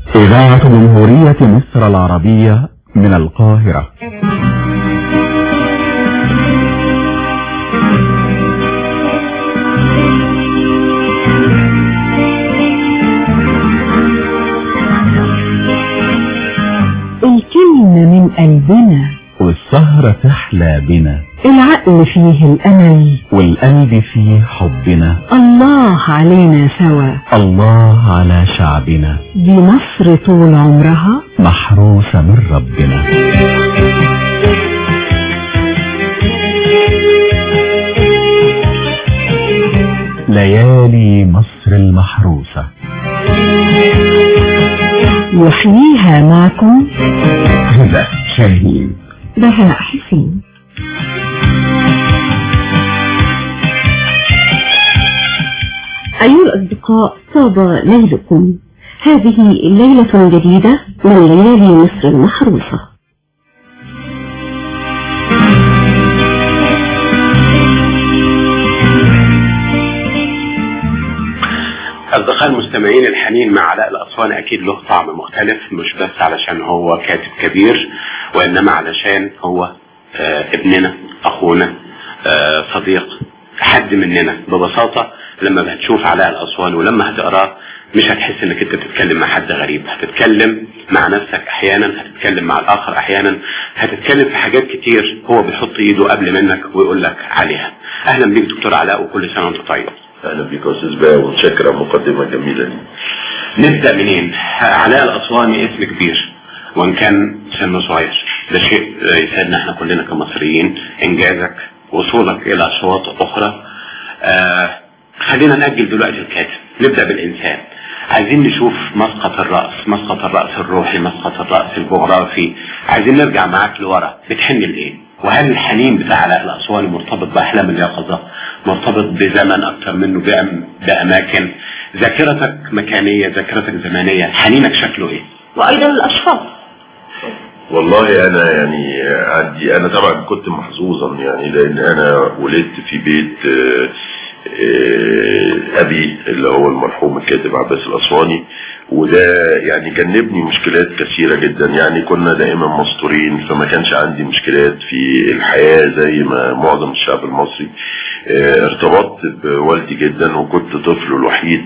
إذاعة جمهورية مصر العربية من القاهرة الكلمة من قلبنا والسهرة تحلى بنا العقل فيه الأمل والقلب فيه حبنا الله علينا سوا الله على شعبنا دي مصر طول عمرها محروسة من ربنا ليالي مصر المحروسة يحييها معكم هدى شاهين بهاء حسين أيها الأصدقاء طاب ليلكم هذه ليلة جديدة من ليالي مصر المحروسة أصدقاء المستمعين الحنين مع علاء الأسوان أكيد له طعم مختلف مش بس علشان هو كاتب كبير وإنما علشان هو آه ابننا أخونا آه صديق حد مننا ببساطة لما هتشوف علاء الأسوان ولما هتقراه مش هتحس انك انت بتتكلم مع حد غريب هتتكلم مع نفسك احيانا هتتكلم مع الاخر احيانا هتتكلم في حاجات كتير هو بيحط ايده قبل منك ويقول لك عليها اهلا بيك دكتور علاء وكل سنه وانت طيب اهلا بيك يا استاذ بقى ومتشكر على المقدمه الجميله دي نبدا منين علاء الاسواني اسم كبير وان كان سنه صغير ده شيء يسعدنا احنا كلنا كمصريين انجازك وصولك الى شواطئ اخرى آه خلينا نأجل دلوقتي الكاتب نبدأ بالإنسان عايزين نشوف مسقط الرأس مسقط الرأس الروحي مسقط الرأس الجغرافي عايزين نرجع معاك لورا بتحن لإيه وهل الحنين بتاع علاء الأسواني مرتبط بأحلام اليقظة مرتبط بزمن أكتر منه بأم بأماكن ذاكرتك مكانية ذاكرتك زمانية حنينك شكله إيه وأيضا الأشخاص والله انا يعني عندي انا طبعا كنت محظوظا يعني لان انا ولدت في بيت آه ابي اللي هو المرحوم الكاتب عباس الاسواني وده يعني جنبني مشكلات كثيره جدا يعني كنا دائما مستورين فما كانش عندي مشكلات في الحياه زي ما معظم الشعب المصري ارتبطت بوالدي جدا وكنت طفل الوحيد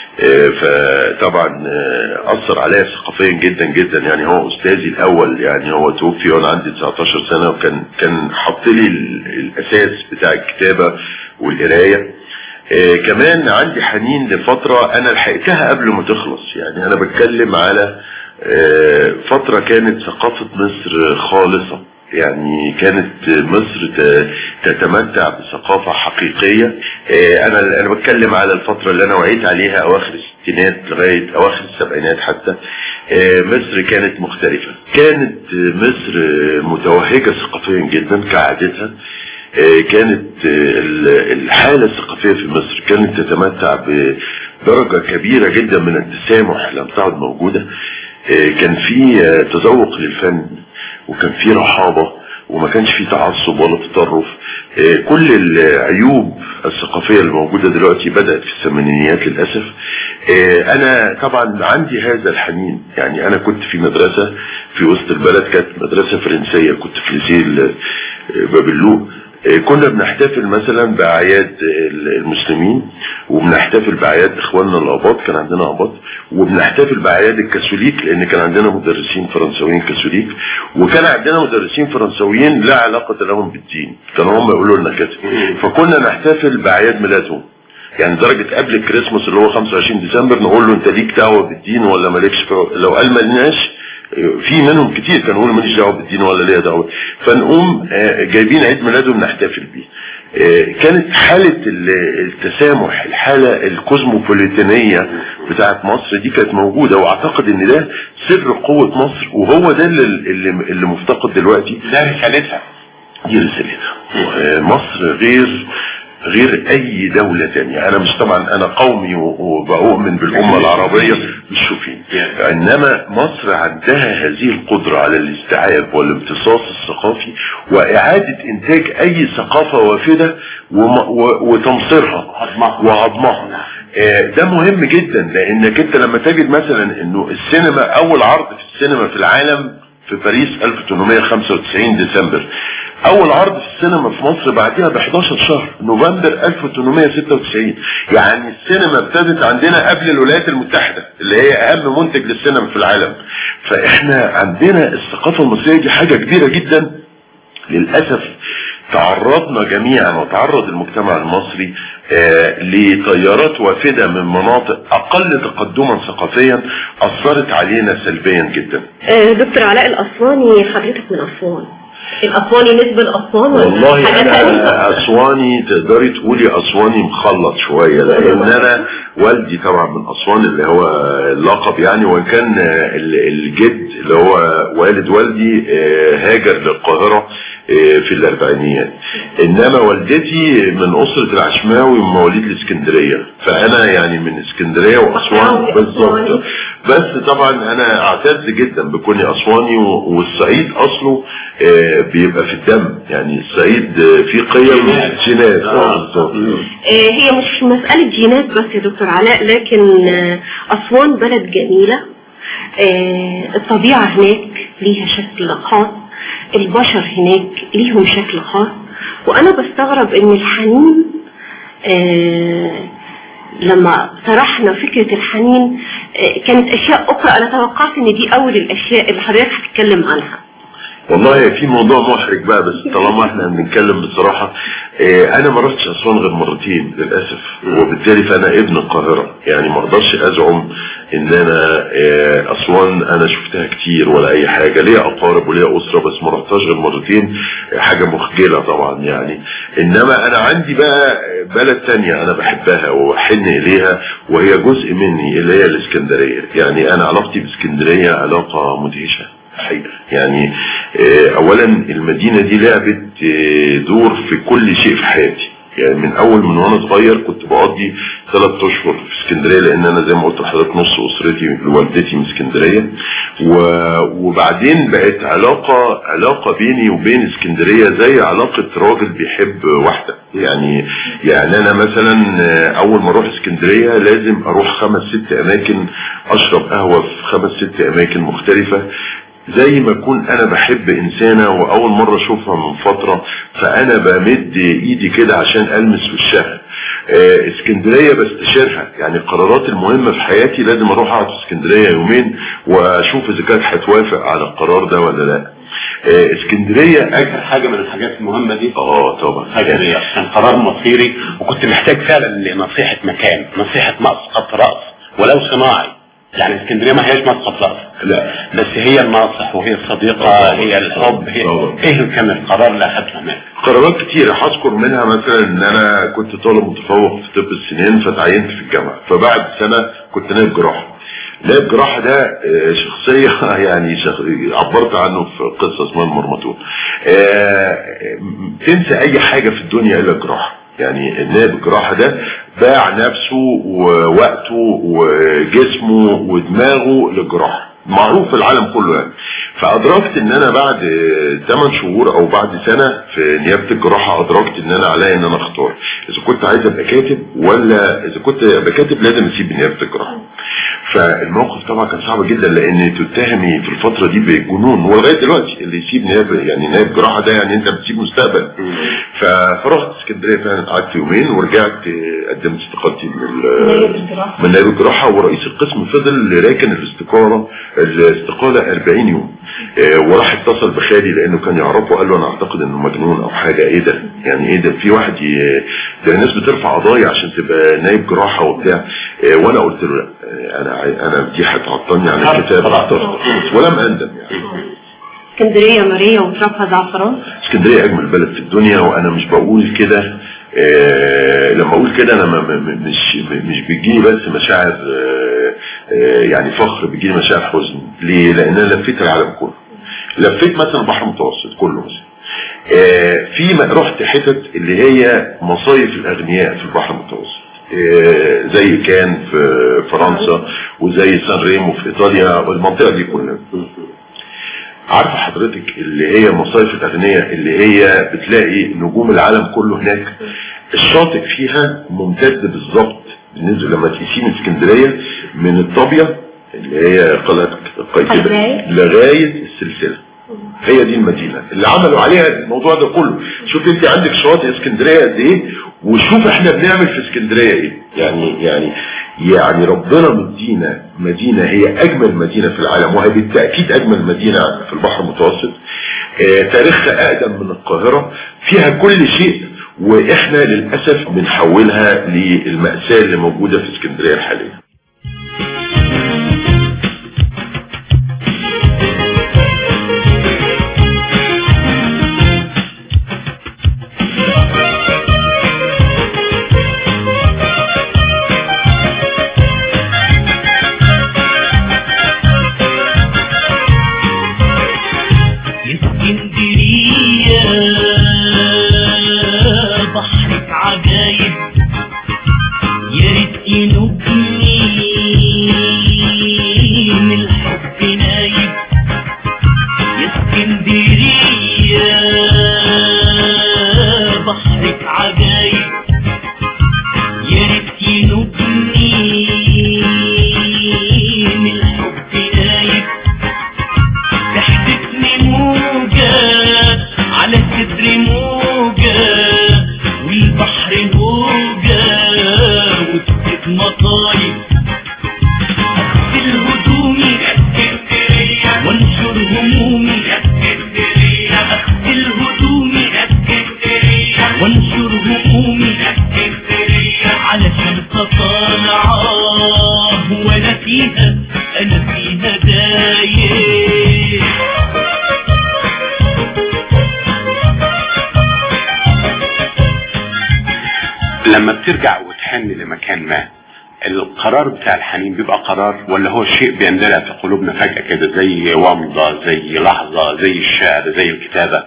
فطبعا اثر عليا ثقافيا جدا جدا يعني هو استاذي الاول يعني هو توفي وانا عندي 19 سنه وكان كان حط لي الاساس بتاع الكتابه والقرايه آه كمان عندي حنين لفترة انا لحقتها قبل ما تخلص يعني انا بتكلم على آه فترة كانت ثقافة مصر خالصة يعني كانت مصر تتمتع بثقافة حقيقية آه انا انا بتكلم على الفترة اللي انا وعيت عليها اواخر الستينات لغاية اواخر السبعينات حتى مصر كانت مختلفة كانت مصر متوهجة ثقافيا جدا كعادتها كانت الحالة الثقافية في مصر كانت تتمتع بدرجة كبيرة جدا من التسامح لم تعد موجودة كان في تذوق للفن وكان في رحابة وما كانش في تعصب ولا تطرف كل العيوب الثقافية الموجودة دلوقتي بدأت في الثمانينيات للأسف أنا طبعا عندي هذا الحنين يعني أنا كنت في مدرسة في وسط البلد كانت مدرسة فرنسية كنت في ليسيه بابلوق كنا بنحتفل مثلا باعياد المسلمين وبنحتفل باعياد اخواننا الاباط كان عندنا اباط وبنحتفل باعياد الكاثوليك لان كان عندنا مدرسين فرنسويين كاثوليك وكان عندنا مدرسين فرنسويين لا علاقه لهم بالدين كانوا هم يقولوا لنا كده فكنا نحتفل باعياد ميلادهم يعني درجة قبل الكريسماس اللي هو 25 ديسمبر نقول له انت ليك دعوة بالدين ولا مالكش لو قال مالناش في منهم كتير كانوا يقولوا ماليش دعوه بالدين ولا ليا دعوه فنقوم جايبين عيد ميلادهم نحتفل بيه كانت حالة التسامح الحالة الكوزموبوليتانية بتاعت مصر دي كانت موجودة واعتقد ان ده سر قوة مصر وهو ده اللي, اللي مفتقد دلوقتي ده رسالتها دي رسالتها مصر غير غير اي دولة تانية انا مش طبعا انا قومي وبؤمن بالامة العربية مش شوفين انما مصر عندها هذه القدرة على الاستيعاب والامتصاص الثقافي واعادة انتاج اي ثقافة وافدة وتمصيرها وهضمها آه، ده مهم جدا لانك انت لما تجد مثلا انه السينما اول عرض في السينما في العالم في باريس 1895 ديسمبر اول عرض في السينما في مصر بعدها ب 11 شهر نوفمبر 1896 يعني السينما ابتدت عندنا قبل الولايات المتحدة اللي هي اهم منتج للسينما في العالم فاحنا عندنا الثقافة المصرية دي حاجة كبيرة جدا للأسف تعرضنا جميعا وتعرض المجتمع المصري آه لتيارات وافدة من مناطق أقل تقدما ثقافيا أثرت علينا سلبيا جدا آه، دكتور علاء الأسواني حضرتك من أسوان الأسواني نسبة لأسوان ولا والله حاجة انا تانية؟ اسواني تقدري تقولي اسواني مخلط شوية لان انا والدي طبعا من اسوان اللي هو اللقب يعني وان كان ال- الجد اللي هو والد والدي آه، هاجر للقاهرة آه، في الاربعينيات انما والدتي من اسرة العشماوي من مواليد الاسكندرية فانا يعني من اسكندرية واسوان بالظبط بس طبعا انا اعتز جدا بكوني اسواني و- والصعيد اصله آه، بيبقى في الدم يعني الصعيد آه، فيه قيم جينات آه، بالظبط آه، هي مش مسألة جينات بس يا دكتور علاء لكن آه، أسوان بلد جميلة آه، الطبيعة هناك ليها شكل خاص البشر هناك ليهم شكل خاص وأنا بستغرب إن الحنين آه، لما طرحنا فكرة الحنين آه، كانت أشياء أخرى أنا توقعت إن دي أول الأشياء اللي حضرتك هتتكلم عنها والله في موضوع محرج بقى بس طالما احنا بنتكلم بصراحة اه انا ما رحتش اسوان غير مرتين للاسف وبالتالي فانا ابن القاهرة يعني ما اقدرش ازعم ان انا اه اسوان انا شفتها كتير ولا اي حاجة ليا اقارب وليا اسرة بس ما رحتهاش غير مرتين حاجة مخجلة طبعا يعني انما انا عندي بقى بلد تانية انا بحبها واحن اليها وهي جزء مني اللي هي الاسكندرية يعني انا علاقتي باسكندرية علاقة مدهشة حقيقة يعني آه، اولا المدينة دي لعبت آه، دور في كل شيء في حياتي يعني من اول من وانا صغير كنت بقضي ثلاث اشهر في اسكندريه لان انا زي ما قلت لحضرتك نص اسرتي والدتي من اسكندريه و- وبعدين بقت علاقه علاقه بيني وبين اسكندريه زي علاقه راجل بيحب واحده يعني يعني انا مثلا آه، اول ما اروح اسكندريه لازم اروح خمس ست اماكن اشرب قهوه في خمس ست اماكن مختلفه زي ما اكون انا بحب انسانة واول مرة اشوفها من فترة فانا بمد ايدي كده عشان المس وشها آه، اسكندرية بستشيرها يعني القرارات المهمة في حياتي لازم اروح اقعد في اسكندرية يومين واشوف اذا كانت هتوافق على القرار ده ولا لا آه، اسكندرية اجل حاجة من الحاجات المهمة دي اه طبعا حاجة دي عشان قرار مصيري وكنت محتاج فعلا لنصيحة مكان نصيحة مسقط رأس ولو صناعي يعني اسكندرية ما هياش مسقط رأس لا بس هي الناصح وهي الصديقة طبعا. هي الحب هي طبعا. ايه كان القرار اللي اخدته هناك قرارات كتيرة هذكر منها مثلا ان انا كنت طالب متفوق في طب السنين فتعينت في الجامعة فبعد سنة كنت نائب جراحة نائب جراحة ده آه، شخصية يعني شخ... عبرت عنه في قصة اسمها المرمطون آه، تنسى اي حاجة في الدنيا الا الجراحة يعني النائب الجراحة ده باع نفسه ووقته وجسمه ودماغه للجراحة معروف في العالم كله يعني فادركت ان انا بعد 8 شهور او بعد سنة في نيابة الجراحة ادركت ان انا عليا ان انا اختار اذا كنت عايز ابقى كاتب ولا اذا كنت ابقى كاتب لازم اسيب نيابة الجراحة فالموقف طبعا كان صعب جدا لان تتهمي في الفترة دي بالجنون ولغاية دلوقتي اللي يسيب نيابة يعني نائب جراحة ده يعني انت بتسيب مستقبل ف- فرحت اسكندرية فعلا قعدت يومين ورجعت قدمت استقالتي من ال- من نائب الجراحة ورئيس القسم فضل راكن الاستقالة الاستقالة 40 يوم آه، وراح اتصل بخالي لانه كان يعرفه قال له انا اعتقد انه مجنون او حاجة ايه ده يعني ايه ده في واحد ي... ده الناس بترفع قضايا عشان تبقى نائب جراحة وبتاع آه، وانا قلت له لا آه، انا عاي- انا دي هتعطلني عن الكتاب اخترت ولم اندم يعني اسكندرية ماريا وترابها زعفران اسكندريه اجمل بلد في الدنيا وانا مش بقول كده آه، لما اقول كده انا ما- ما- ما- مش مش بيجيلي بس مشاعر آه، آه، يعني فخر بيجيلي مشاعر حزن ليه لان انا لفيت العالم كله لفيت مثلا البحر المتوسط كله مثلا آه، في م- رحت حتت اللي هي مصايف الاغنياء في البحر المتوسط آه، زي كان في فرنسا وزي سان ريمو في ايطاليا والمنطقه دي كلها عارفه حضرتك اللي هي مصايف الاغنياء اللي هي بتلاقي نجوم العالم كله هناك الشاطئ فيها ممتد بالظبط بالنسبة لما تقيسين اسكندرية من الطابية اللي هي قلعة قايتبة قايتبة. لغاية السلسلة هي دي المدينة اللي عملوا عليها الموضوع ده كله شوف انت عندك شواطئ اسكندرية قد ايه وشوف احنا بنعمل في اسكندرية ايه يعني يعني يعني ربنا مدينا مدينة هي اجمل مدينة في العالم وهي بالتأكيد اجمل مدينة في البحر المتوسط اه تاريخها اقدم من القاهرة فيها كل شيء واحنا للأسف بنحولها للمأساة اللي موجودة في اسكندرية الحالية اسكندرية بحرك عجايب يا ريت ينوبني من الحب نايب يا اسكندرية بحرك عجايب يا ريت ينوبني من الحب نايب تحدثني موجة على صدري موجة والبحر هوجة وسط مطايب أغسل هدومي وانشر همومي أغسل هدومي وانشر همومي علشان تطالع وانا فيها انا فيها دايق لما بترجع وتحن لمكان ما القرار بتاع الحنين بيبقى قرار ولا هو شيء بيندلع في قلوبنا فجأة كده زي ومضة زي لحظة زي الشعر زي الكتابة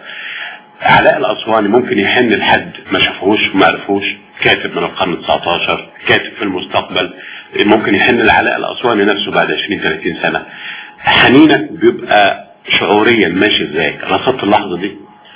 علاء الأسواني ممكن يحن لحد ما شافهوش ما عرفوش كاتب من القرن 19 كاتب في المستقبل ممكن يحن لعلاء الأسواني نفسه بعد 20 30 سنة حنينك بيبقى شعوريا ماشي ازاي رصدت اللحظة دي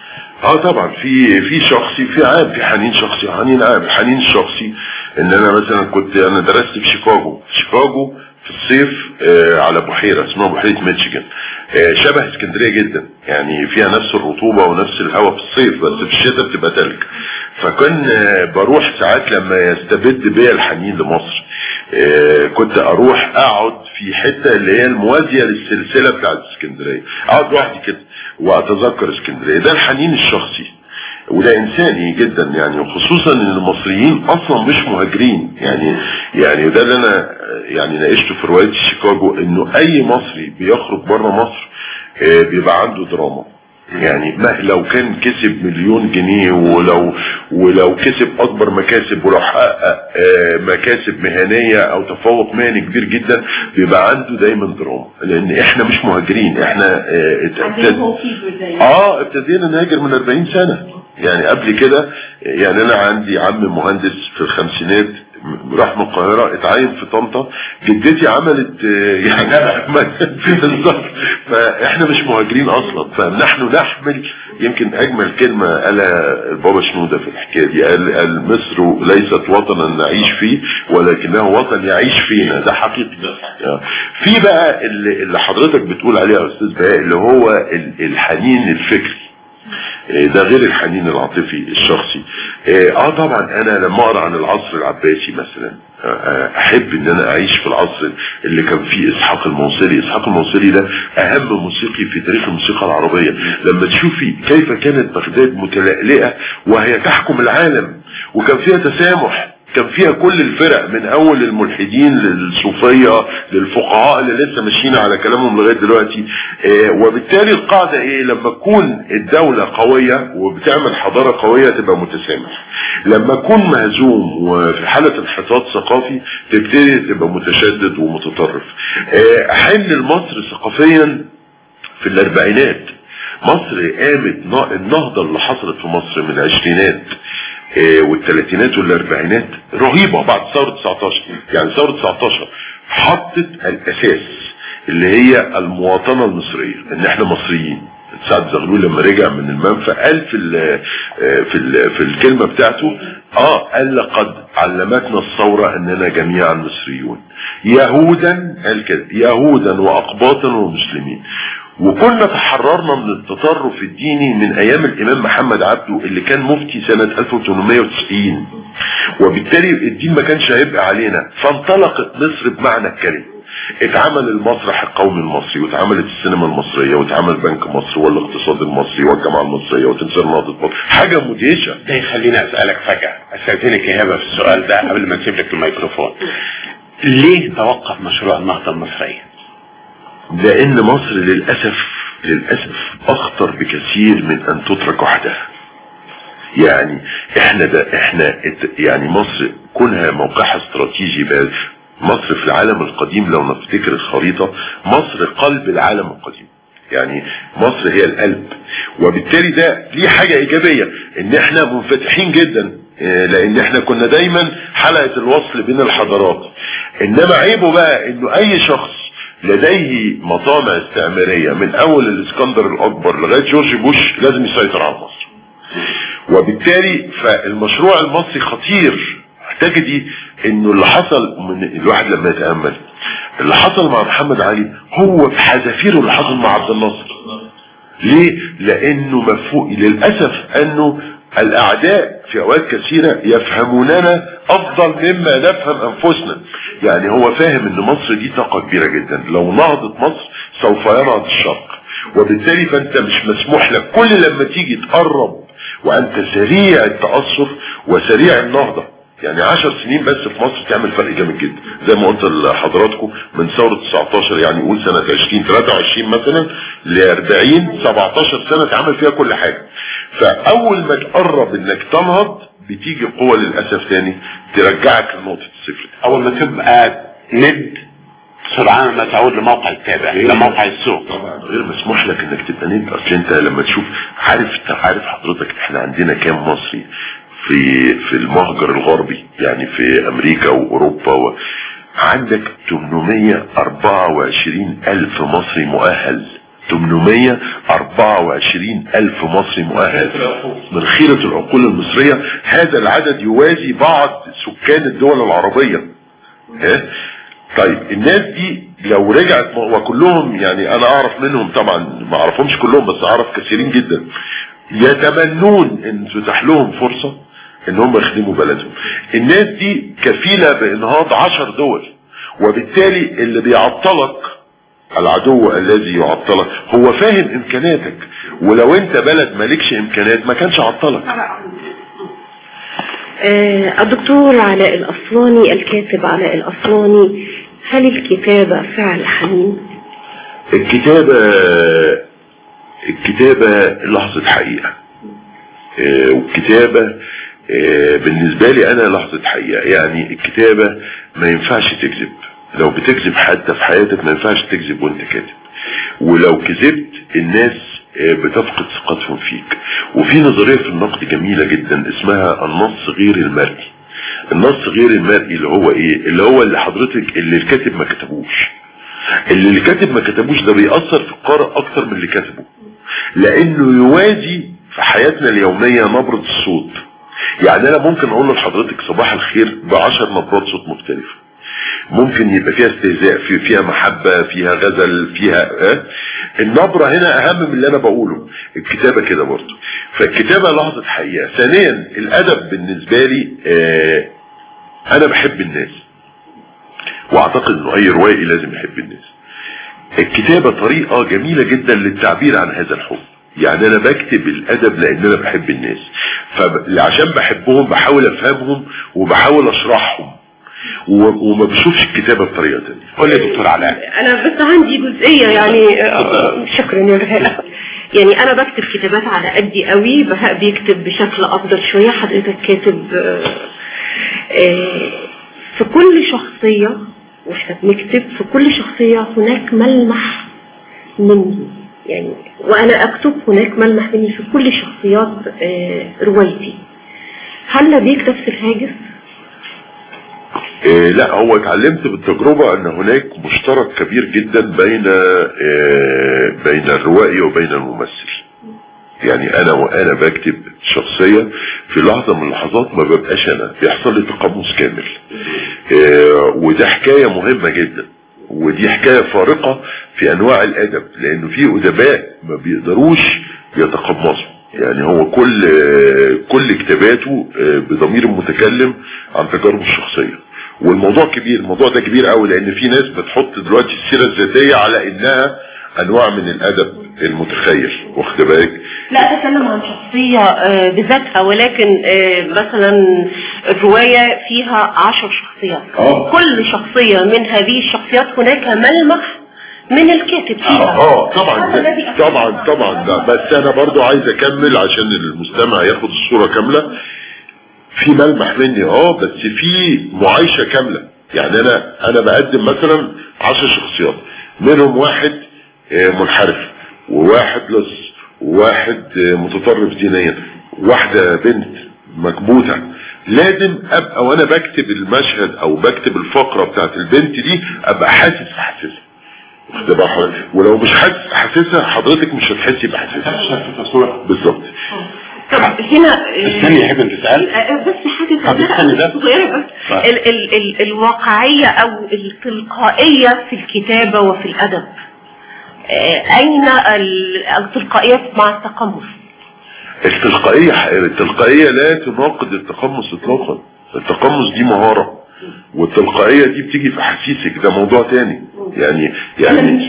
اه طبعا في في شخصي في عام في حنين شخصي حنين عام الحنين الشخصي ان انا مثلا كنت انا درست في شيكاغو في شيكاغو في الصيف آه على بحيرة اسمها بحيرة ميتشيجن آه شبه اسكندرية جدا يعني فيها نفس الرطوبة ونفس الهواء في الصيف بس في الشتاء بتبقى تلج فكان آه بروح ساعات لما يستبد بيا الحنين لمصر آه كنت اروح اقعد في حتة اللي هي الموازية للسلسلة بتاعت اسكندرية اقعد لوحدي كده واتذكر اسكندرية ده الحنين الشخصي وده انساني جدا يعني وخصوصا ان المصريين اصلا مش مهاجرين يعني يعني ده اللي انا يعني ناقشته في روايه شيكاغو انه اي مصري بيخرج بره مصر آه، بيبقى عنده دراما يعني ما لو كان كسب مليون جنيه ولو ولو كسب اكبر مكاسب ولو حقق آه، مكاسب مهنيه او تفوق مهني كبير جدا بيبقى عنده دايما دراما لان احنا مش مهاجرين احنا آه، ابتد- اه ابتدينا نهاجر من 40 سنة يعني قبل كده يعني انا عندي عم مهندس في الخمسينات راح من القاهرة اتعين في طنطا جدتي عملت آه، يعني بالظبط فاحنا مش مهاجرين اصلا فنحن نحمل يمكن اجمل كلمة قالها البابا شنودة في الحكاية دي قال, قال مصر ليست وطنا نعيش فيه ولكنه وطن يعيش فينا ده حقيقي آه. في بقى اللي, اللي حضرتك بتقول عليه يا استاذ بهاء اللي هو ال- الحنين الفكري آه، ده غير الحنين العاطفي الشخصي اه آه طبعا انا لما اقرا عن العصر العباسي مثلا آه، آه، احب ان انا اعيش في العصر اللي كان فيه اسحاق الموصلي اسحاق الموصلي ده اهم موسيقي في تاريخ الموسيقى العربية لما تشوفي كيف كانت بغداد متلألئة وهي تحكم العالم وكان فيها تسامح كان فيها كل الفرق من اول الملحدين للصوفية للفقهاء اللي لسه ماشيين على كلامهم لغاية دلوقتي آه وبالتالي القاعدة ايه لما تكون الدولة قوية وبتعمل حضارة قوية تبقى متسامح لما تكون مهزوم وفي حالة انحطاط ثقافي تبتدي تبقى متشدد ومتطرف آه حل لمصر ثقافيا في الاربعينات مصر قامت ن- النهضة اللي حصلت في مصر من العشرينات آه، والثلاثينات والاربعينات رهيبة بعد ثورة 19 يعني ثورة 19 حطت الاساس اللي هي المواطنة المصرية ان احنا مصريين سعد زغلول لما رجع من المنفى قال في ال في ال في الكلمة بتاعته اه قال لقد علمتنا الثورة اننا جميعا مصريون يهودا قال كده يهودا واقباطا ومسلمين وكنا تحررنا من التطرف الديني من ايام الامام محمد عبده اللي كان مفتي سنة 1890 وبالتالي الدين ما كانش هيبقى علينا فانطلقت مصر بمعنى الكلمة اتعمل المسرح القومي المصري واتعملت السينما المصرية واتعمل بنك مصر والاقتصاد المصري والجامعة المصرية وتمثال نهضة مصر حاجة مدهشة ده يخليني اسالك فجأة استاذنك يا هبة في السؤال ده قبل ما نسيب لك الميكروفون ليه توقف مشروع النهضة المصرية؟ لان مصر للأسف للأسف اخطر بكثير من ان تترك وحدها يعني احنا ده احنا ات- يعني مصر كونها موقعها استراتيجي بقى مصر في العالم القديم لو نفتكر الخريطة مصر قلب العالم القديم يعني مصر هي القلب وبالتالي ده ليه حاجة ايجابية ان احنا منفتحين جدا اه، لان احنا كنا دايما حلقة الوصل بين الحضارات انما عيبه بقى انه اي شخص لديه مطامع استعمارية من اول الاسكندر الاكبر لغاية جورج بوش لازم يسيطر على مصر وبالتالي فالمشروع المصري خطير تجدي انه اللي حصل من الواحد لما يتأمل اللي حصل مع محمد علي هو بحذافيره اللي حصل مع عبد الناصر ليه لانه مفهوم للاسف انه الاعداء في اوقات كثيرة يفهموننا افضل مما نفهم انفسنا يعني هو فاهم ان مصر دي طاقة كبيرة جدا لو نهضت مصر سوف ينهض الشرق وبالتالي فانت مش مسموح لك كل لما تيجي تقرب وانت سريع التأثر وسريع النهضة يعني عشر سنين بس في مصر تعمل فرق جامد جدا زي ما قلت لحضراتكم من ثورة 19 يعني قول سنة 20 23 مثلا ل 40 17 سنة تعمل فيها كل حاجة فاول ما تقرب انك تنهض بتيجي قوة للأسف تاني ترجعك لنقطة الصفر دي. اول ما تبقى ند سرعان ما تعود لموقع التابع لموقع السوق طبعا غير مسموح لك انك تبقى نت اصل انت لما تشوف عارف عارف حضرتك احنا عندنا كام مصري في في المهجر الغربي يعني في امريكا واوروبا و... عندك 824 الف مصري مؤهل 824 الف مصري مؤهل من خيرة العقول المصرية هذا العدد يوازي بعض سكان الدول العربية ها طيب الناس دي لو رجعت وكلهم يعني انا اعرف منهم طبعا ما اعرفهمش كلهم بس اعرف كثيرين جدا يتمنون ان تتاح لهم فرصة ان هم يخدموا بلدهم الناس دي كفيلة بانهاض عشر دول وبالتالي اللي بيعطلك العدو الذي يعطلك هو فاهم امكاناتك ولو انت بلد مالكش امكانات ما كانش عطلك آه، الدكتور علاء الأسواني الكاتب علاء الأسواني هل الكتابة فعل حنين؟ الكتابة الكتابة لحظة حقيقة آه، والكتابة آه، بالنسبة لي انا لحظة حقيقة يعني الكتابة ما ينفعش تكذب لو بتكذب حتى في حياتك ما ينفعش تكذب وانت كاتب ولو كذبت الناس آه، بتفقد ثقتهم فيك وفي نظرية في النقد جميلة جدا اسمها النص غير المرئي النص غير المرئي اللي هو ايه اللي هو اللي حضرتك اللي الكاتب ما كتبوش اللي الكاتب ما كتبوش ده بيأثر في القارئ اكتر من اللي كتبه لانه يوازي في حياتنا اليومية نبرة الصوت يعني انا ممكن اقول لحضرتك صباح الخير بعشر نبرات صوت مختلفة ممكن يبقى فيها استهزاء في فيها محبة فيها غزل فيها آه؟ النبرة هنا اهم من اللي انا بقوله الكتابة كده برضه فالكتابة لحظة حقيقة ثانيا الادب بالنسبة لي آه انا بحب الناس واعتقد انه اي روائي لازم يحب الناس الكتابة طريقة جميلة جدا للتعبير عن هذا الحب يعني انا بكتب الادب لان انا بحب الناس فعشان بحبهم بحاول افهمهم وبحاول اشرحهم و- وما بشوفش الكتابة بطريقة تانية قول لي يا دكتور علاء أنا بس عندي جزئية يعني آه، شكرا يا رهاء يعني أنا بكتب كتابات على قدي قوي بهاء بيكتب بشكل أفضل شوية حضرتك كاتب آه، آه، في كل شخصية واحنا بنكتب في كل شخصية هناك ملمح مني يعني وأنا أكتب هناك ملمح مني في كل شخصيات آه، روايتي هل لديك نفس الهاجس؟ إيه لا هو اتعلمت بالتجربة ان هناك مشترك كبير جدا بين إيه بين الروائي وبين الممثل يعني انا وانا بكتب شخصية في لحظة من اللحظات ما ببقاش انا بيحصل لي تقمص كامل إيه وده حكاية مهمة جدا ودي حكاية فارقة في انواع الادب لانه في ادباء ما بيقدروش يتقمصوا يعني هو كل كل كتاباته بضمير متكلم عن تجاربه الشخصية والموضوع كبير الموضوع ده كبير قوي لان في ناس بتحط دلوقتي السيرة الذاتية على انها انواع من الادب المتخيل واخد بالك لا اتكلم عن شخصية آه، بذاتها ولكن آه، مثلا الرواية فيها عشر شخصيات آه. كل شخصية من هذه الشخصيات هناك ملمح من الكاتب فيها اه طبعا هذا الذي ده- أفهم. طبعا طبعا ده بس انا برضو عايز اكمل عشان المستمع ياخد الصورة كاملة في ملمح مني اه بس في معايشة كاملة يعني انا انا بقدم مثلا عشر شخصيات منهم واحد آه، منحرف وواحد لص وواحد آه، متطرف دينيا واحدة بنت مكبوتة لازم ابقى وانا بكتب المشهد او بكتب الفقرة بتاعت البنت دي ابقى حاسس بحاسسها واخد بال حضرتك؟ ولو مش حاسس حاسسها حضرتك مش هتحسي بحاسسها بالظبط طب هنا آه، استني يا حبيبي تسأل آه، بس حاجة طب استني ده. صغيرة بس طيب. ال ال ال الواقعية او التلقائية في الكتابة وفي الادب آه، اين ال- التلقائية مع التقمص التلقائية التلقائية لا تناقض التقمص اطلاقا التقمص دي مهارة والتلقائية دي بتيجي في احاسيسك ده موضوع تاني يعني يعني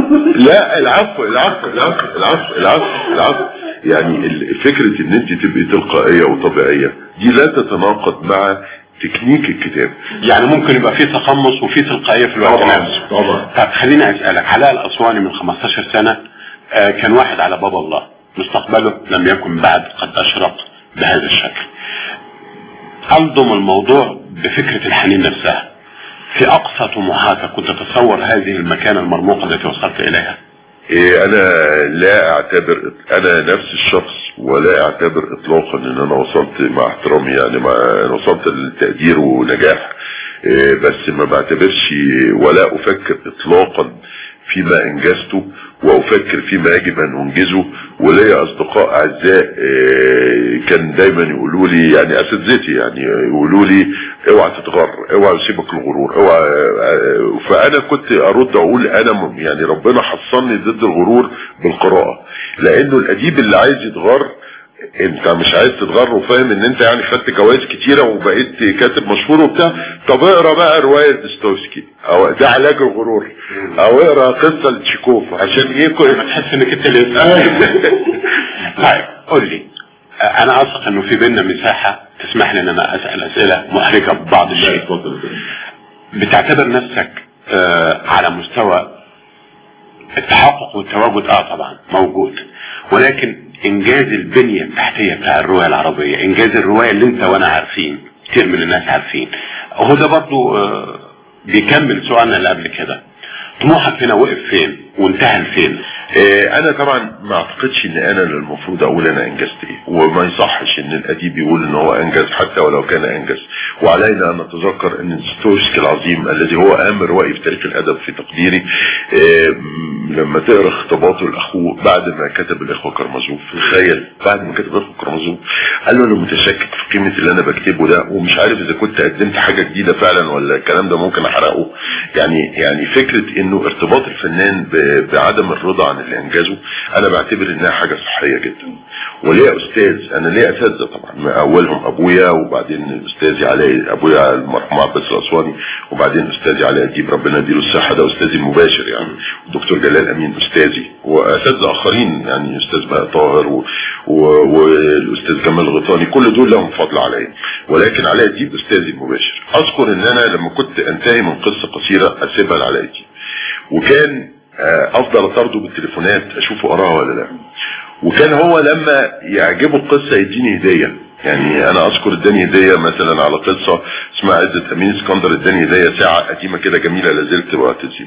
لا العفو العفو العفو العفو العفو العفو يعني ال- فكرة ان انت تبقي تلقائية وطبيعية دي لا تتناقض مع تكنيك الكتاب يعني ممكن يبقى في تقمص وفي تلقائية في الوقت طبعا نفسه طبعا طب خليني اسألك علاء الاسواني من 15 سنة آه، كان واحد على باب الله مستقبله لم يكن بعد قد اشرق بهذا الشكل الضم الموضوع بفكرة الحنين نفسها في اقصى طموحاتك كنت تتصور هذه المكانة المرموقة التي وصلت اليها إيه انا لا اعتبر انا نفس الشخص ولا اعتبر اطلاقا ان انا وصلت مع احترامي يعني مع أنا وصلت للتقدير ونجاح إيه بس ما بعتبرش ولا افكر اطلاقا فيما انجزته وافكر فيما يجب ان انجزه وليا اصدقاء اعزاء إيه كان دايما يقولوا لي يعني اساتذتي يعني يقولوا لي اوعى تتغر اوعى يسيبك الغرور اوعى آه، فانا كنت ارد اقول انا م- يعني ربنا حصني ضد الغرور بالقراءة لانه الاديب اللي عايز يتغر انت مش عايز تتغر وفاهم ان انت يعني خدت جوائز كتيرة وبقيت كاتب مشهور وبتاع طب اقرا بقى رواية ديستوفسكي او ده علاج الغرور او اقرا قصة لتشيكوف عشان ايه كل تحس انك انت اللي طيب قول لي آه، انا اثق انه في بيننا مساحة تسمح لي ان انا اسأل اسئلة محرجة ببعض الشيء بتعتبر نفسك آه، على مستوى التحقق والتواجد اه طبعا موجود ولكن انجاز البنية التحتية بتاع الرواية العربية انجاز الرواية اللي انت وانا عارفين كتير من الناس عارفين هو ده برضو آه، بيكمل سؤالنا اللي قبل كده طموحك هنا وقف فين وانتهى لفين آه، انا طبعا ما اعتقدش ان انا اللي المفروض اقول انا انجزت ايه وما يصحش ان الاديب يقول ان هو انجز حتى ولو كان انجز وعلينا ان نتذكر ان ستويسكي العظيم الذي هو اهم روائي في تاريخ الادب في تقديري آه، م- لما تقرا خطاباته لاخوه بعد ما كتب الاخوه كرمزوف تخيل بعد ما كتب الاخوه كرمزوف قال له انا متشكك في قيمه اللي انا بكتبه ده ومش عارف اذا كنت قدمت حاجه جديده فعلا ولا الكلام ده ممكن احرقه يعني يعني فكره انه ارتباط الفنان ب- بعدم الرضا عن اللي انجزه انا بعتبر انها حاجه صحيه جدا وليا استاذ انا ليا اساتذه طبعا من اولهم ابويا وبعدين استاذي علاء ابويا المرحوم عباس الاسواني وبعدين استاذي علاء الديب ربنا يديله الصحه ده استاذي المباشر يعني الدكتور جلال امين استاذي واساتذه اخرين يعني استاذ بقى طاهر و... و... والاستاذ جمال الغيطاني كل دول لهم فضل عليا ولكن علاء الديب استاذي المباشر اذكر ان انا لما كنت انتهي من قصه قصيره اسيبها لعلاء الديب وكان آه، افضل اطرده بالتليفونات اشوفه قراها ولا لا وكان هو لما يعجبه القصة يديني هدية يعني انا اذكر اداني هدية مثلا على قصة اسمها عزة امين اسكندر اداني هدية ساعة قديمة كده جميلة لازلت بعتزم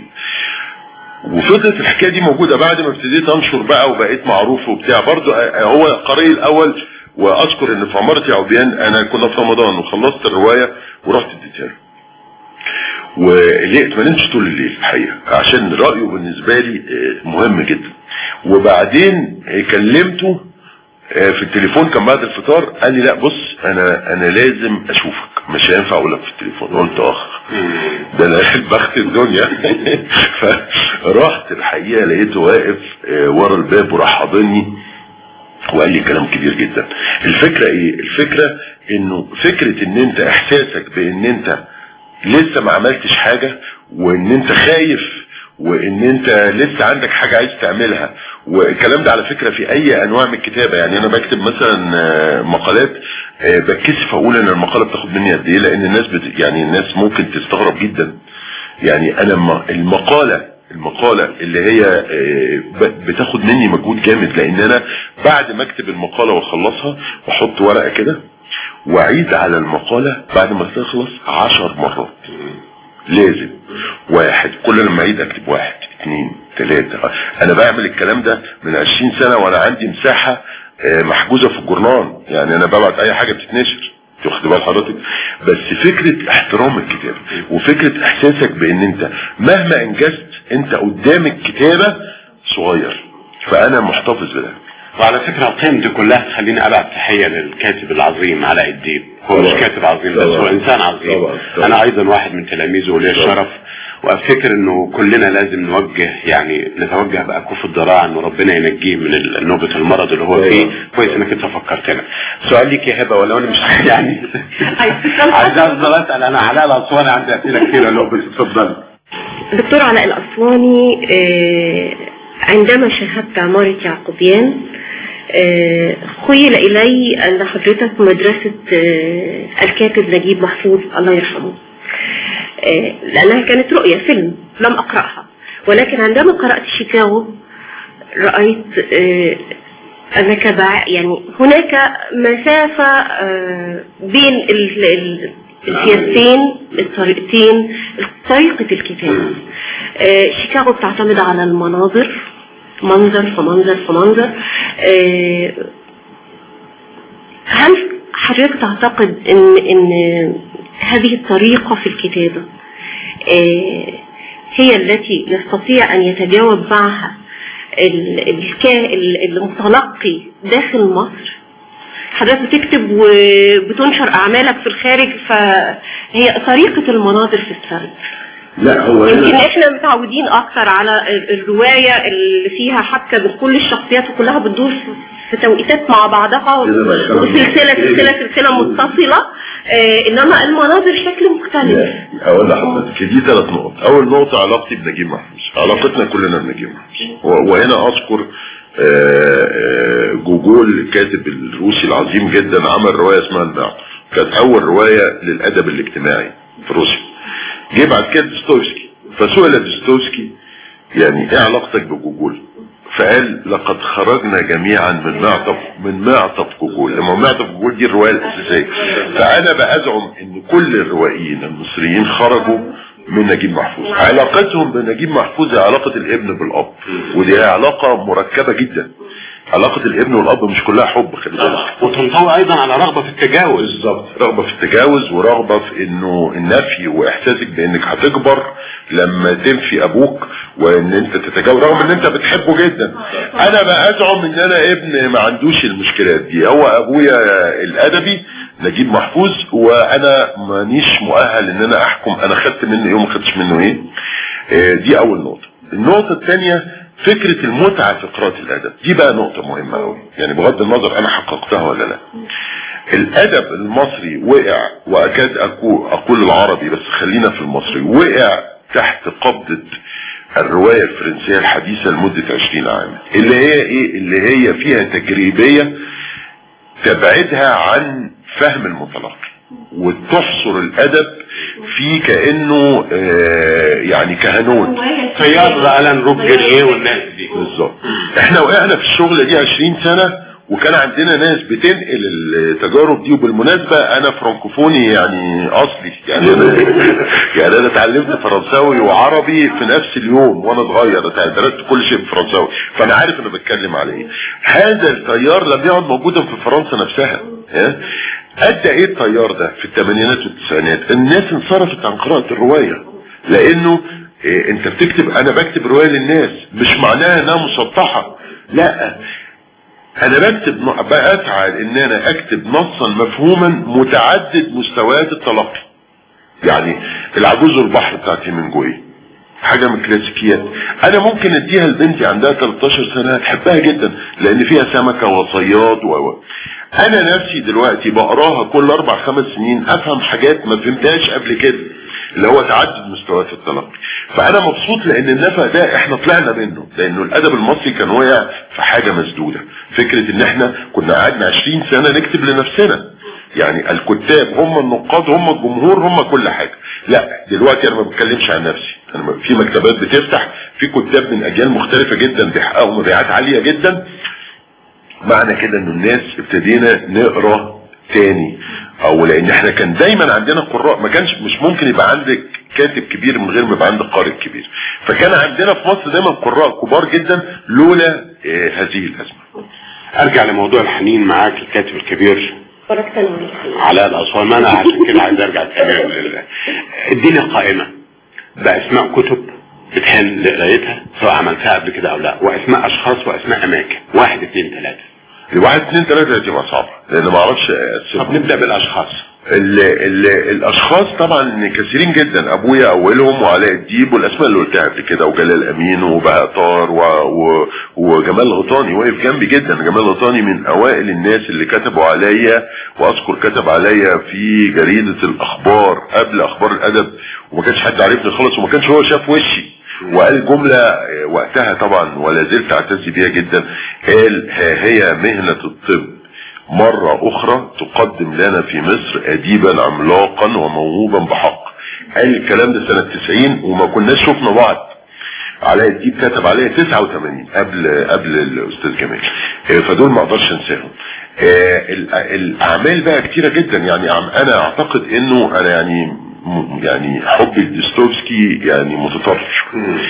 وفضلت الحكاية دي موجودة بعد ما ابتديت انشر بقى وبقيت معروف وبتاع برضو آه، هو قارئ الاول واذكر ان في عمارة يعوبيان انا كنا في رمضان وخلصت الرواية ورحت اديتها له ولقيت ما نمتش طول الليل الحقيقه عشان رايه بالنسبه لي آه، مهم جدا وبعدين آه، كلمته آه، في التليفون كان بعد الفطار قال لي لا بص انا انا لازم اشوفك مش هينفع اقول لك في التليفون قلت اخ ده انا بخت الدنيا فرحت الحقيقه لقيته واقف آه، ورا الباب وراح حاضني وقال لي كلام كبير جدا الفكره ايه الفكره انه فكره ان انت احساسك بان انت لسه ما عملتش حاجه وان انت خايف وان انت لسه عندك حاجه عايز تعملها والكلام ده على فكره في اي انواع من الكتابه يعني انا بكتب مثلا آه، مقالات آه، بتكسف اقول ان المقاله بتاخد مني قد ايه لان الناس بت... يعني الناس ممكن تستغرب جدا يعني انا الم- المقاله المقالة اللي هي آه، ب- بتاخد مني مجهود جامد لان انا بعد ما اكتب المقالة واخلصها بحط ورقة كده واعيد على المقالة بعد ما تخلص عشر مرات لازم واحد كل لما اعيد اكتب واحد اثنين ثلاثة انا بعمل الكلام ده من عشرين سنة وانا عندي مساحة آه، محجوزة في الجورنال يعني انا ببعت اي حاجة بتتنشر واخد بال حضرتك بس فكرة احترام الكتابة وفكرة احساسك بان انت مهما انجزت انت قدام الكتابة صغير فانا محتفظ بده وعلى فكرة القيم دي كلها تخليني ابعت تحية للكاتب العظيم علاء الدين هو مش طبعا. كاتب عظيم بس طبعا. هو انسان عظيم طبعا. طبعا. انا ايضا واحد من تلاميذه ولي طبعا. الشرف وافتكر انه كلنا لازم نوجه يعني نتوجه باكف الضراعه انه ربنا ينجيه من ال- نوبة المرض اللي هو طبعا. فيه كويس انك انت فكرتنا سؤال ليك يا هبه ولو انا مش يعني عايز تسأل عايز حاجة؟ افضل اسال انا علاء الاسواني عندي اسئله كتيره لو بتتفضل دكتور علاء الأسواني آه، عندما شاهدت عمارة يعقوبيان آه، خيل إلي أن حضرتك مدرسة آه، الكاتب نجيب محفوظ الله يرحمه آه، لأنها كانت رؤية فيلم لم أقرأها ولكن عندما قرأت شيكاغو رأيت آه، أنك بع... يعني هناك مسافة آه، بين ال... ال... السياستين الطريقتين طريقة الكتابة آه، شيكاغو بتعتمد على المناظر منظر فمنظر فمنظر آه، هل حضرتك تعتقد ان ان هذه الطريقة في الكتابة آه، هي التي يستطيع ان يتجاوب معها ال- الكا- ال- المتلقي داخل مصر حضرتك بتكتب وبتنشر اعمالك في الخارج فهي طريقة المناظر في السرد لا هو يمكن احنا متعودين اكتر على ال- الرواية اللي فيها حبكة بكل الشخصيات وكلها بتدور في- في توقيتات مع بعضها كده بقى كلام وسلسلة مختلف. سلسلة سلسلة متصلة آه، انما المناظر شكل مختلف لا، اقول لحضرتك دي ثلاث نقط اول نقطة علاقتي بنجيب محفوظ علاقتنا كلنا بنجيب محفوظ و- وهنا اذكر آه، آه، جوجول الكاتب الروسي العظيم جدا عمل رواية اسمها البعث كانت اول رواية للادب الاجتماعي في روسيا جه بعد كده ديستويفسكي فسئل ديستويفسكي يعني ايه علاقتك بجوجول فقال لقد خرجنا جميعا من معطف من معطف جوجول لما معطف جوجول دي الرواية الأساسية فأنا بأزعم إن كل الروائيين المصريين خرجوا من نجيب محفوظ علاقتهم بنجيب محفوظ هي علاقة الابن بالأب ودي علاقة مركبة جدا علاقة الابن والأب مش كلها حب خلي بالك وتنطوي ايضا على رغبة في التجاوز بالظبط رغبة في التجاوز ورغبة في انه النفي واحساسك بانك هتكبر لما تنفي ابوك وان انت تتجاوز رغم ان انت بتحبه جدا انا بقى ازعم ان انا ابن ما عندوش المشكلات دي هو ابويا الادبي نجيب محفوظ وانا مانيش مؤهل ان انا احكم انا خدت منه ايه وما خدتش منه ايه آه، دي اول نقطة النقطة الثانية فكرة المتعة في قراءة الادب دي بقى نقطة مهمة قوي يعني بغض النظر انا حققتها ولا لا الادب المصري وقع واكاد أكو اقول العربي بس خلينا في المصري وقع تحت قبضة الرواية الفرنسية الحديثة لمدة 20 عام اللي هي ايه اللي هي فيها تجريبية تبعدها عن فهم المتلقي وتحصر الادب في كانه آه يعني كهنوت طيار الان روبجريه والناس دي بالظبط احنا وقعنا في الشغل دي 20 سنة وكان عندنا ناس بتنقل التجارب دي وبالمناسبة انا فرانكوفوني يعني اصلي يعني انا يعني انا اتعلمت فرنساوي وعربي في نفس اليوم وانا صغير درست كل شيء بالفرنساوي فانا عارف انا بتكلم على ايه هذا التيار لم يعد موجودا في فرنسا نفسها ها؟ ادى ايه التيار ده في الثمانينات والتسعينات الناس انصرفت عن قراءة الرواية لانه إيه انت بتكتب انا بكتب رواية للناس مش معناها انها مسطحة لا انا بكتب بسعى ان انا اكتب نصا مفهوما متعدد مستويات التلقي يعني العجوز والبحر بتاعت هيمنجوي حاجة من الكلاسيكيات انا ممكن اديها لبنتي عندها 13 سنة تحبها جدا لان فيها سمكة وصياد و و. انا نفسي دلوقتي بقراها كل اربع خمس سنين افهم حاجات ما فهمتهاش قبل كده اللي هو تعدد مستويات التلقي فانا مبسوط لان النفق ده احنا طلعنا منه لانه الادب المصري كان واقع في حاجة مسدودة فكرة ان احنا كنا قعدنا 20 سنة نكتب لنفسنا يعني الكتاب هم النقاد هم الجمهور هم كل حاجة لا دلوقتي انا ما بتكلمش عن نفسي انا في مكتبات بتفتح في كتاب من اجيال مختلفة جدا بيحققوا مبيعات عالية جدا معنى كده ان الناس ابتدينا نقرا تاني او لان احنا كان دايما عندنا قراء ما كانش مش ممكن يبقى عندك كاتب كبير من غير ما يبقى عندك قارئ كبير فكان عندنا في مصر دايما قراء كبار جدا لولا آه هذه الازمه ارجع لموضوع الحنين معاك الكاتب الكبير اتفرجت انا والحنين. علاء الاسوان ما انا عشان كده عايز ارجع تمام لله اديني قائمه باسماء كتب بتحن لقرايتها سواء عملتها قبل كده او لا واسماء اشخاص واسماء اماكن واحد اثنين ثلاثه واحد اثنين ثلاثة هتبقى صعبة لان ما اعرفش طب اقسمهم نبدا بالاشخاص ال ال الاشخاص طبعا كثيرين جدا ابويا اولهم وعلاء الديب والاسماء اللي قلتها قبل كده وجلال امين وبهاء طار و و وجمال الغطاني واقف جنبي جدا جمال الغطاني من اوائل الناس اللي كتبوا عليا واذكر كتب عليا في جريدة الاخبار قبل اخبار الادب وما كانش حد عارفني خالص وما كانش هو شاف وشي وقال جملة وقتها طبعا ولا زلت اعتز بيها جدا قال ها هي مهنة الطب مرة اخرى تقدم لنا في مصر اديبا عملاقا وموهوبا بحق قال الكلام ده سنة 90 وما كناش شفنا بعض علاء الديب كتب عليا 89 قبل قبل الاستاذ جمال آه، فدول ما اقدرش انساهم آه، ال- الاعمال بقى كتيرة جدا يعني عم- انا اعتقد انه انا يعني م- يعني حبي لديستوفسكي يعني متطرف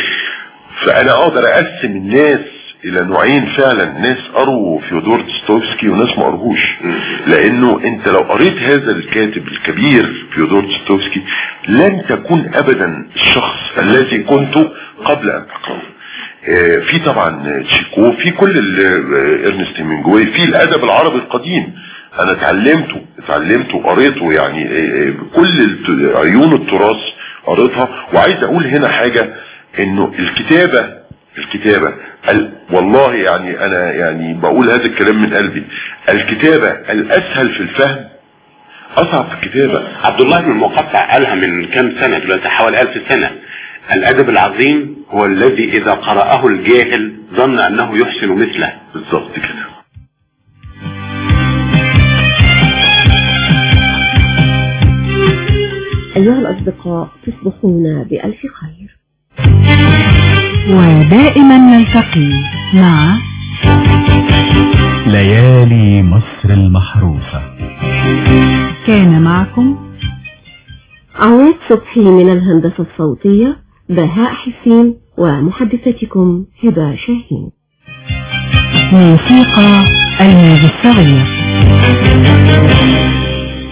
فانا اقدر اقسم الناس الى نوعين فعلا ناس قروا فيودور ديستوفسكي وناس ما قروهوش لانه انت لو قريت هذا الكاتب الكبير فيودور ديستوفسكي لن تكون ابدا الشخص الذي كنت قبل ان تقراه آه، في طبعا تشيكو في كل ال- آه، ارنست هيمنجواي في الادب العربي القديم انا اتعلمته اتعلمته وقريته يعني آه، آه، كل الت- عيون التراث قريتها وعايز اقول هنا حاجة انه الكتابة الكتابة ال... والله يعني انا يعني بقول هذا الكلام من قلبي الكتابة الاسهل في الفهم اصعب في الكتابة عبد الله بن المقطع قالها من كام سنة دلوقتي حوالي ألف سنة الأدب العظيم هو الذي إذا قرأه الجاهل ظن أنه يحسن مثله بالظبط كده أيها الأصدقاء تصبحون بألف خير ودائما نلتقي مع ليالي مصر المحروسة كان معكم عواد صبحي من الهندسة الصوتية بهاء حسين ومحدثتكم هبة شاهين موسيقى الموج الصغير